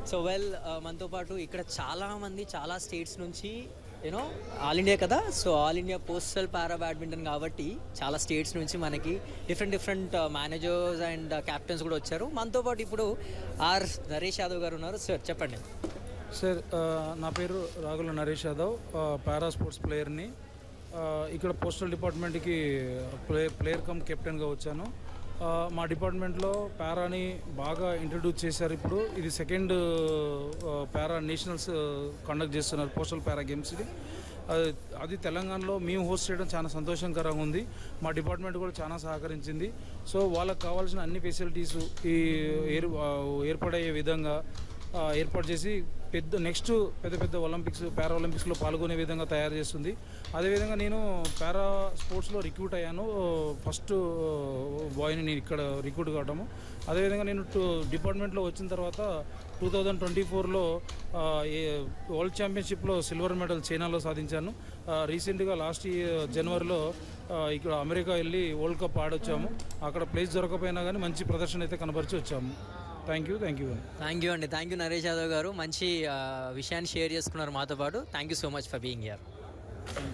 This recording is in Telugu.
సో వెల్ మనతో పాటు ఇక్కడ చాలా మంది చాలా స్టేట్స్ నుంచి యూనో ఆల్ ఇండియా కదా so all India postal para badminton కాబట్టి చాలా స్టేట్స్ నుంచి మనకి different different managers and captains కూడా వచ్చారు మనతో పాటు ఇప్పుడు ఆర్ నరేష్ యాదవ్ గారు ఉన్నారు సార్ చెప్పండి సార్ ఆ, నా పేరు రాగుల నరేష్ యాదవ్ ఆ, పారా స్పోర్ట్స్ ప్లేయర్ని ఆ, ఇక్కడ పోస్టల్ డిపార్ట్మెంట్కి ప్లే ప్లేయర్ కమ్ కెప్టెన్గా వచ్చాను ఆ, మా డిపార్ట్మెంట్లో పారాని బాగా ఇంట్రడ్యూస్ చేశారు ఇప్పుడు ఇది సెకండ్ ఆ, పారా నేషనల్స్ కండక్ట్ చేస్తున్నారు పోస్టల్ పారా గేమ్స్ ఇది అది అది తెలంగాణలో మేము హోస్ట్ చేయడం చాలా సంతోషకరంగా ఉంది మా డిపార్ట్మెంట్ కూడా చాలా సహకరించింది సో వాళ్ళకి కావాల్సిన అన్ని ఫెసిలిటీస్ ఈ ఏర్ ఆ, ఏర్పడయ్యే విధంగా ఆ, ఏర్పాటు చేసి పెద్ద నెక్స్ట్ పెద్ద పెద్ద ఒలింపిక్స్ పారా ఒలింపిక్స్లో పాల్గొనే విధంగా తయారు చేస్తుంది అదేవిధంగా నేను పారా స్పోర్ట్స్లో రిక్రూట్ అయ్యాను ఫస్ట్ బాయ్ని నేను ఇక్కడ రిక్రూట్ కావడము అదేవిధంగా నేను టూ డిపార్ట్మెంట్లో వచ్చిన తర్వాత టూ థౌజండ్ ట్వంటీ ఫోర్లో వరల్డ్ ఛాంపియన్షిప్లో సిల్వర్ మెడల్ చైనాలో సాధించాను ఆ, రీసెంట్గా లాస్ట్ ఇయర్ జనవరిలో ఆ, ఇక్కడ అమెరికా వెళ్ళి వరల్డ్ కప్ ఆడొచ్చాము అక్కడ ప్లేస్ దొరకపోయినా కానీ మంచి ప్రదర్శన అయితే కనబరిచి వచ్చాము thank you thank you thank you అండి థ్యాంక్ యూ నరేష్ యాదవ్ గారు మంచి ఆ, విషయాన్ని షేర్ చేసుకున్నారు మాతో పాటు thank you so much for being year